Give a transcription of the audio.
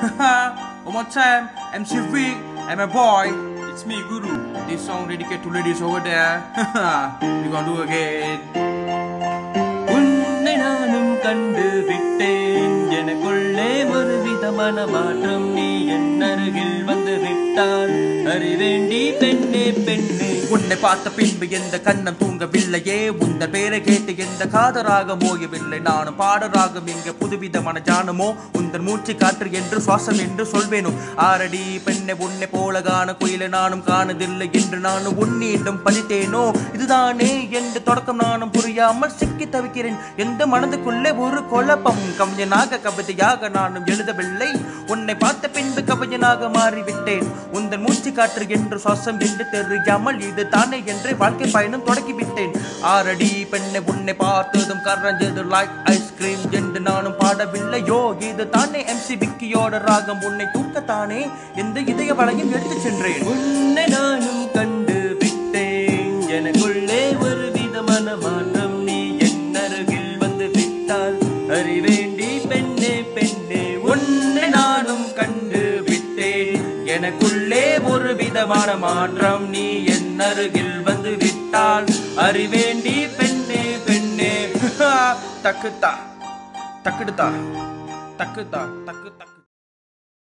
One more time, MC Vic and my boy, it's me Guru. This song dedicated to ladies over there. we gonna do again. உன்னை நானும் கண்டு விட்டேன் எனக்குள்ளே ஒரு விதமான மாற்றம் நீ என் அருகில் வந்து விட்டால் அறிவேண்டி பெண்ணே பெண்ணே உன்னை பார்த்த பின்பு எந்த கண்ணம் தூங்கவில்லையே உந்த பேரை கேட்டு எந்த காதராக மோயவில்லை நானும் பாடராகும் எங்க புதுவிதமான ஜானமோ உந்தன் மூச்சு காற்று என்று சுவாசம் என்று சொல்வேனோ ஆரடி பெண்ணை உன்னை போல காண குயிலை நானும் காணதில்லை என்று நானும் உன்னிடம் பதித்தேனோ இதுதானே என்று தொடக்கம் நானும் புரியாமல் சிக்கி தவிக்கிறேன் எந்த மனதுக்குள்ளே ஒரு குழப்பம் கவிஞனாக கவிதையாக நானும் எழுதவில்லை உன்னை பார்த்த பின்பு கவிஞனாக மாறிவிட்டேன் உந்தன் மூச்சு காற்று என்று சுவாசம் என்று தெரியாமல் இது தானே என்று வாழ்க்கை பயணம் தொடங்கிவிட்டேன் ஆரடி பெண்ணை உன்னை பார்த்ததும் கரைஞ்சது லைக் ஐஸ்கிரீம் என்று நானும் பாடவில்லையோ இது தானே எம்சி விக்கியோட ராகம் உன்னை தூக்கத்தானே எந்த இதய வளையும் எடுத்து சென்றேன் உன்னை நானும் கண்டு விட்டேன் எனக்குள்ளே ஒரு விதமான மாற்றம் நீ என் அருகில் வந்து விட்டால் அறிவேண்டி பெண்ணே பெண்ணே உன்னை நானும் கண்டு விட்டேன் எனக்குள்ளே ஒரு விதமான மாற்றம் நீ என் அருகில் வந்து விட்டால் அறிவேண்டி பெண்ணே பெண்ணே தக்குத்தா தக்குடுத்தா தக்குத்தா தக்கு தக்கு